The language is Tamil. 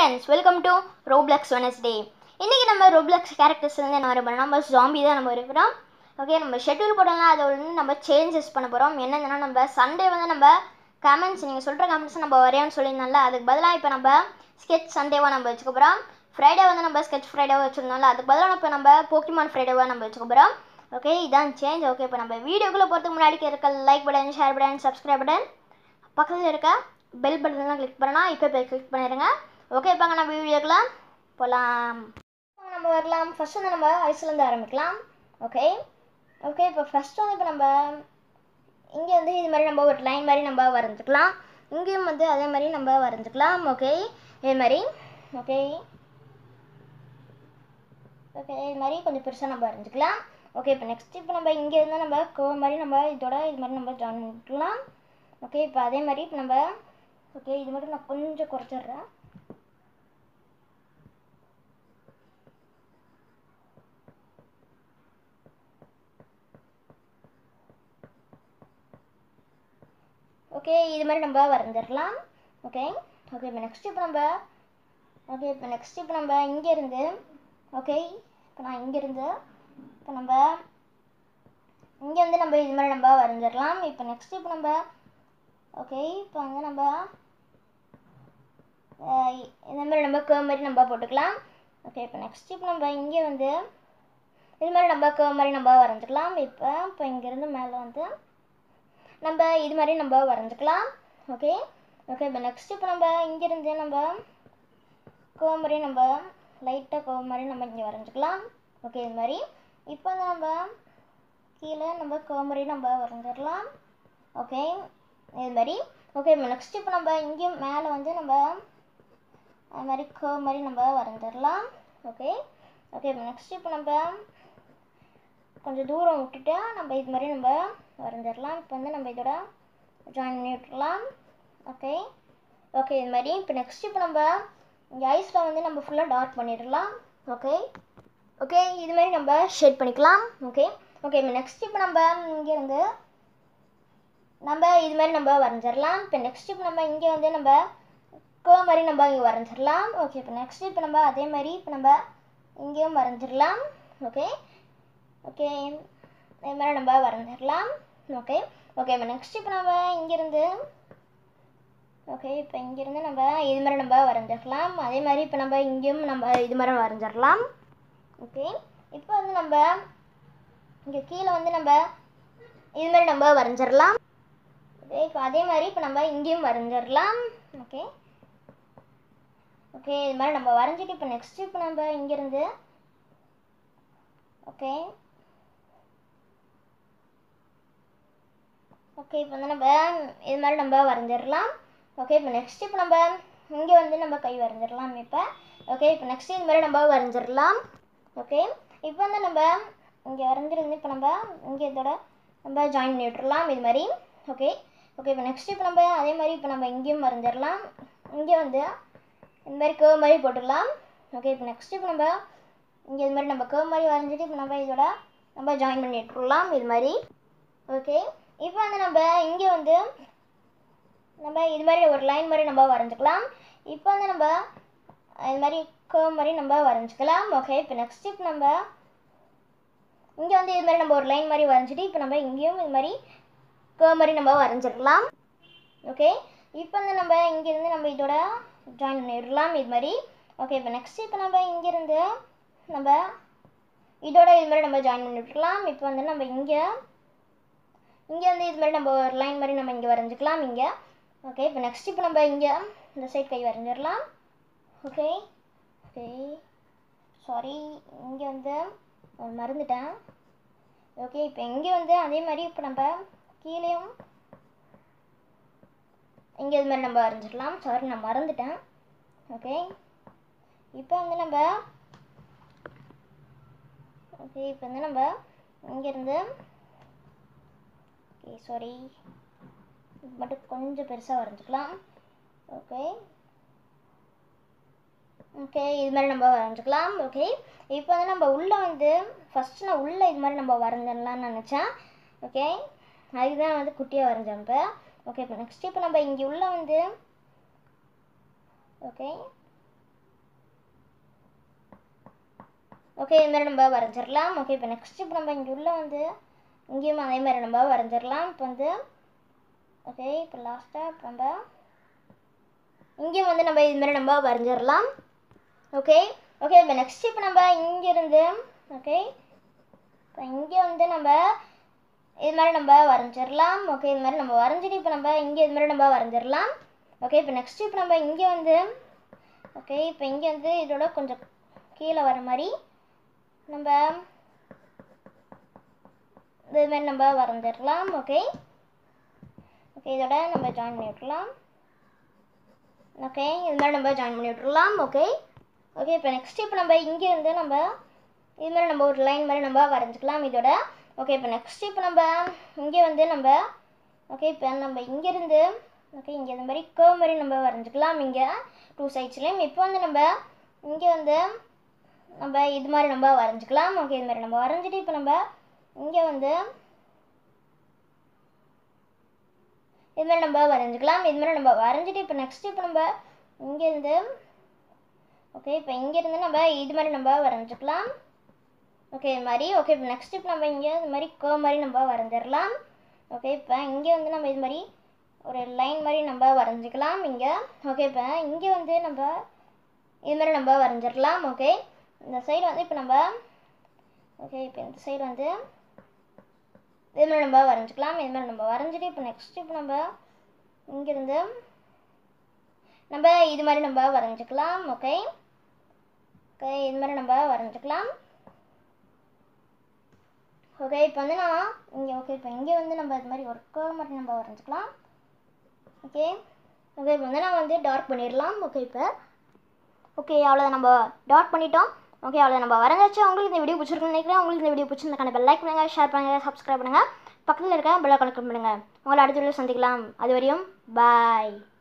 friends welcome to Roblox Wednesday இன்றைக்கி நம்ம ரோப்ளக்ஸ் கேரக்டர்ஸ் வந்து என்ன வர நம்ம ஜாம்பி தான் நம்ம இருக்கிறோம் ஓகே நம்ம ஷெட்யூல் போடலாம் அதை வந்து நம்ம சேஞ்சஸ் பண்ண போகிறோம் என்னதுன்னா நம்ம சண்டே வந்து நம்ம கமெண்ட்ஸ் நீங்கள் சொல்கிற கமெண்ட்ஸ் நம்ம வரையோன்னு சொல்லியிருந்தோம்ல அதுக்கு பதிலாக இப்போ நம்ம ஸ்கெச் சண்டேவாக நம்ம வச்சுக்க போகிறோம் ஃப்ரைடே வந்து நம்ம ஸ்கெச் ஃப்ரைடேவாக வச்சுருந்தோம்ல அதுக்கு பதிலாக இப்போ நம்ம போக்கிமான் ஃப்ரைடேவாக நம்ம வச்சுக்க போகிறோம் ஓகே இதான் சேஞ்ச் ஓகே இப்போ நம்ம வீடியோக்குள்ளே போகிறதுக்கு முன்னாடி இருக்க like button share button subscribe button பக்கத்தில் இருக்க பெல் பட்டன்லாம் கிளிக் பண்ணலாம் இப்போ இப்போ கிளிக் பண்ணிடுங்க ஓகே பாங்க நம்ம வீடியோக்குள்ள போகலாம் நம்ம வரலாம் ஃபஸ்ட் வந்து நம்ம ஐஸ்லேருந்து ஆரம்பிக்கலாம் ஓகே ஓகே இப்போ ஃபஸ்ட் வந்து இப்போ நம்ம இங்கே வந்து இது மாதிரி நம்ம ஒரு லைன் மாதிரி நம்ம வரைஞ்சிக்கலாம் இங்கேயும் வந்து அதே மாதிரி நம்ம வரைஞ்சிக்கலாம் ஓகே இது மாதிரி ஓகே ஓகே இது மாதிரி கொஞ்சம் பெருசாக நம்ம வரைஞ்சிக்கலாம் ஓகே இப்போ நெக்ஸ்ட் இப்போ நம்ம இங்கே இருந்தால் நம்ம கோ மாதிரி நம்ம இதோட இது மாதிரி நம்ம ஜாயின் பண்ணிக்கலாம் ஓகே இப்போ அதே மாதிரி இப்போ நம்ம ஓகே இது மட்டும் நான் கொஞ்சம் குறைச்சிட்றேன் ஓகே இது மாதிரி நம்ம வரைஞ்சிடலாம் ஓகே ஓகே இப்போ நெக்ஸ்ட் இப்போ நம்ம ஓகே இப்போ நெக்ஸ்ட் இப்போ நம்ம இங்கேருந்து ஓகே இப்போ நான் இங்கேருந்து இப்போ நம்ம இங்கே வந்து நம்ம இது மாதிரி நம்ம வரைஞ்சிடலாம் இப்போ நெக்ஸ்ட் இப்போ நம்ம ஓகே இப்போ வந்து நம்ம அஹ் இந்த மாதிரி நம்ம கேர்வ் மாதிரி நம்ம போட்டுக்கலாம் ஓகே இப்போ நெக்ஸ்ட் இப்போ நம்ம இங்கே வந்து இது மாதிரி நம்ம கேர்வ் மாதிரி நம்ம வரைஞ்சிக்கலாம் இப்போ இப்போ இங்கேருந்து மேலே வந்து நம்ம இது மாதிரி நம்ம வரைஞ்சிக்கலாம் ஓகே ஓகே இப்போ நெக்ஸ்ட் இப்போ நம்ம இங்கேருந்து நம்ம கேர்வ் மாதிரி நம்ம லைட்டாக கேர்வ் மாதிரி நம்ம இங்கே வரைஞ்சிக்கலாம் ஓகே இது மாதிரி இப்போ வந்து நம்ம கீழே நம்ம கேர்வ் மாதிரி நம்ம வரைஞ்சிடலாம் ஓகே இது மாதிரி ஓகே இப்போ நெக்ஸ்ட் இப்போ நம்ம இங்கேயும் மேலே வந்து நம்ம அது மாதிரி கேர்வ் மாதிரி நம்ம வரைஞ்சிடலாம் ஓகே ஓகே இப்போ நெக்ஸ்ட் இப்போ நம்ம கொஞ்சம் தூரம் விட்டுட்டு நம்ம இது மாதிரி நம்ம வரைஞ்சிடலாம் இப்போ வந்து நம்ம இதோட ஜாயின் பண்ணி விட்டுறலாம் ஓகே ஓகே இது மாதிரி இப்போ நெக்ஸ்ட் இப்போ நம்ம இங்கே ஐஸில் வந்து நம்ம ஃபுல்லாக டார்க் பண்ணிடலாம் ஓகே ஓகே இது மாதிரி நம்ம ஷேட் பண்ணிக்கலாம் ஓகே ஓகே இப்போ நெக்ஸ்ட் இப்போ நம்ம இங்கேருந்து நம்ம இது மாதிரி நம்ம வரைஞ்சிடலாம் இப்போ நெக்ஸ்ட் இப்போ நம்ம இங்கே வந்து நம்ம கோ மாதிரி நம்ம இங்கே வரைஞ்சிடலாம் ஓகே இப்போ நெக்ஸ்ட் இப்போ நம்ம அதே மாதிரி இப்போ நம்ம இங்கேயும் வரைஞ்சிடலாம் ஓகே ஓகே இதே மாதிரி நம்ம வரைஞ்சிடலாம் ஓகே ஓகே இப்போ நெக்ஸ்ட் இப்போ நம்ம இங்கேருந்து ஓகே இப்போ இங்கேருந்து நம்ம இது மாதிரி நம்ம வரைஞ்சிடலாம் அதே மாதிரி இப்போ நம்ம இங்கேயும் நம்ம இது மாதிரி வரைஞ்சிடலாம் ஓகே இப்போ வந்து நம்ம இங்கே கீழே வந்து நம்ம இது மாதிரி நம்ம வரைஞ்சிடலாம் ஓகே இப்போ அதே மாதிரி இப்போ நம்ம இங்கேயும் வரைஞ்சிடலாம் ஓகே ஓகே இது மாதிரி நம்ம வரைஞ்சிட்டு இப்போ நெக்ஸ்ட் இப்போ நம்ம இங்கேருந்து ஓகே ஓகே இப்போ வந்து நம்ம இது மாதிரி நம்ம வரைஞ்சிடலாம் ஓகே இப்போ நெக்ஸ்ட் இப்போ நம்ம இங்கே வந்து நம்ம கை வரைஞ்சிடலாம் இப்போ ஓகே இப்போ நெக்ஸ்ட் இது மாதிரி நம்ம வரைஞ்சிடலாம் ஓகே இப்போ வந்து நம்ம இங்கே வரைஞ்சிருந்து இப்போ நம்ம இங்கே இதோட நம்ம ஜாயின் பண்ணி விட்டுறலாம் இது மாதிரி ஓகே ஓகே இப்போ நெக்ஸ்ட் இப்போ நம்ம அதே மாதிரி இப்போ நம்ம இங்கேயும் வரைஞ்சிடலாம் இங்கே வந்து இந்த மாதிரி கேர்வ் மாதிரி போட்டுக்கலாம் ஓகே இப்போ நெக்ஸ்ட் இப்போ நம்ம இங்கே இது மாதிரி நம்ம கேர்வ் மாதிரி வரைஞ்சிட்டு இப்போ நம்ம இதோட நம்ம ஜாயின் பண்ணி விட்டுறலாம் இது மாதிரி ஓகே இப்போ வந்து நம்ம இங்கே வந்து நம்ம இது மாதிரி ஒரு லைன் மாதிரி நம்ம வரைஞ்சிக்கலாம் இப்போ வந்து நம்ம இது மாதிரி கேர்வ் மாதிரி நம்ம வரைஞ்சிக்கலாம் ஓகே இப்போ நெக்ஸ்ட் இப்போ நம்ம இங்கே வந்து இது மாதிரி நம்ம ஒரு லைன் மாதிரி வரைஞ்சிட்டு இப்போ நம்ம இங்கேயும் இது மாதிரி கேர்வ் மாதிரி நம்ம வரைஞ்சிடலாம் ஓகே இப்போ வந்து நம்ம இங்கேருந்து நம்ம இதோட ஜாயின் பண்ணிடலாம் இது மாதிரி ஓகே இப்போ நெக்ஸ்ட் இப்போ நம்ம இங்கேருந்து நம்ம இதோட இது மாதிரி நம்ம ஜாயின் பண்ணி விட்டுலாம் இப்போ வந்து நம்ம இங்கே இங்கே வந்து இது மாதிரி நம்ம ஒரு லைன் மாதிரி நம்ம இங்கே வரைஞ்சிக்கலாம் இங்கே ஓகே இப்போ நெக்ஸ்ட் இப்போ நம்ம இங்கே இந்த சைட் கை வரைஞ்சிடலாம் ஓகே ஓகே சாரி இங்கே வந்து ஒன்று மறந்துட்டேன் ஓகே இப்போ இங்கே வந்து அதே மாதிரி இப்போ நம்ம கீழேயும் இங்கே இது மாதிரி நம்ம வரைஞ்சிடலாம் சாரி நான் மறந்துட்டேன் ஓகே இப்போ வந்து நம்ம ஓகே இப்போ வந்து நம்ம இங்கேருந்து ஓகே சாரி இது மட்டும் கொஞ்சம் பெருசாக வரைஞ்சிக்கலாம் ஓகே ஓகே இது மாதிரி நம்ம வரைஞ்சிக்கலாம் ஓகே இப்போ வந்து நம்ம உள்ளே வந்து ஃபஸ்ட்டு நான் உள்ளே இது மாதிரி நம்ம வரைஞ்சிடலாம்னு நினச்சேன் ஓகே அதுக்கு தான் வந்து குட்டியாக வரைஞ்சேன் இப்போ ஓகே இப்போ நெக்ஸ்ட் இப்போ நம்ம இங்கே உள்ள வந்து ஓகே ஓகே இது மாதிரி நம்ம வரைஞ்சிடலாம் ஓகே இப்போ நெக்ஸ்ட் இப்போ நம்ம இங்கே உள்ள வந்து இங்கேயும் அதே மாதிரி நம்ம வரைஞ்சிடலாம் இப்போ வந்து ஓகே இப்போ லாஸ்ட்டாக இப்போ நம்ம இங்கேயும் வந்து நம்ம இது மாதிரி நம்ம வரைஞ்சிடலாம் ஓகே ஓகே இப்போ நெக்ஸ்ட் இப்போ நம்ம இங்கேருந்து ஓகே இப்போ இங்கே வந்து நம்ம இது மாதிரி நம்ம வரைஞ்சிடலாம் ஓகே இது மாதிரி நம்ம வரைஞ்சிட்டு இப்போ நம்ம இங்கே இது மாதிரி நம்ம வரைஞ்சிடலாம் ஓகே இப்போ நெக்ஸ்ட் இப்போ நம்ம இங்கே வந்து ஓகே இப்போ இங்கே வந்து இதோட கொஞ்சம் கீழே வர மாதிரி நம்ம இது மாதிரி நம்ம வரைஞ்சிடலாம் ஓகே ஓகே இதோட நம்ம ஜாயின் பண்ணி விட்டுலாம் ஓகே இது மாதிரி நம்ம ஜாயின் பண்ணி விட்டுறலாம் ஓகே ஓகே இப்போ நெக்ஸ்ட் இப்போ நம்ம இங்கே இருந்து நம்ம இது மாதிரி நம்ம ஒரு லைன் மாதிரி நம்ம வரைஞ்சிக்கலாம் இதோட ஓகே இப்போ நெக்ஸ்ட் இப்போ நம்ம இங்கே வந்து நம்ம ஓகே இப்போ நம்ம இங்கேருந்து ஓகே இங்கே இந்த மாதிரி கேர்வ் மாதிரி நம்ம வரைஞ்சிக்கலாம் இங்கே டூ சைட்ஸ்லேயும் இப்போ வந்து நம்ம இங்கே வந்து நம்ம இது மாதிரி நம்ம வரைஞ்சிக்கலாம் ஓகே இது மாதிரி நம்ம வரைஞ்சிட்டு இப்போ நம்ம இங்கே வந்து இது மாதிரி நம்ம வரைஞ்சிக்கலாம் இது மாதிரி நம்ம வரைஞ்சிட்டு இப்போ நெக்ஸ்ட் இப்போ நம்ம இங்கேருந்து ஓகே இப்போ இங்கேருந்து நம்ம இது மாதிரி நம்ம வரைஞ்சிக்கலாம் ஓகே இது மாதிரி ஓகே இப்போ நெக்ஸ்ட் இப்போ நம்ம இங்கே இது மாதிரி கோ மாதிரி நம்ம வரைஞ்சிடலாம் ஓகே இப்போ இங்கே வந்து நம்ம இது மாதிரி ஒரு லைன் மாதிரி நம்ம வரைஞ்சிக்கலாம் இங்கே ஓகே இப்போ இங்கே வந்து நம்ம இது மாதிரி நம்ம வரைஞ்சிடலாம் ஓகே இந்த சைடு வந்து இப்போ நம்ம ஓகே இப்போ இந்த சைடு வந்து இது மாதிரி நம்ம வரைஞ்சிக்கலாம் இது மாதிரி நம்ம வரைஞ்சிட்டு இப்போ நெக்ஸ்ட் இப்போ நம்ம இங்கேருந்து நம்ம இது மாதிரி நம்ம வரைஞ்சிக்கலாம் ஓகே ஓகே இது மாதிரி நம்ம வரைஞ்சிக்கலாம் ஓகே இப்போ வந்து நான் இங்கே ஓகே இப்போ இங்கே வந்து நம்ம இது மாதிரி ஒரு கேர்வ் மாதிரி நம்ம வரைஞ்சிக்கலாம் ஓகே ஓகே இப்போ வந்து நான் வந்து டார்க் பண்ணிடலாம் ஓகே இப்போ ஓகே அவ்வளோதான் நம்ம டாட் பண்ணிட்டோம் ஓகே அவ்வளோ நம்ம வரைஞ்சாச்சு உங்களுக்கு இந்த வீடியோ பிடிச்சிருக்குன்னு நினைக்கிறேன் உங்களுக்கு இந்த வீடியோ பிடிச்சிருந்தா கண்டிப்பாக லைக் பண்ணுங்கள் ஷேர் பண்ணுங்கள் சப்ஸ்கிரைப் பண்ணுங்கள் பக்கத்தில் இருக்க பெல் ஐக்கான் கிளிக் பண்ணுங்கள் உங்களை அடுத்த வீடியோ சந்திக்கலாம் அது வரையும் பாய்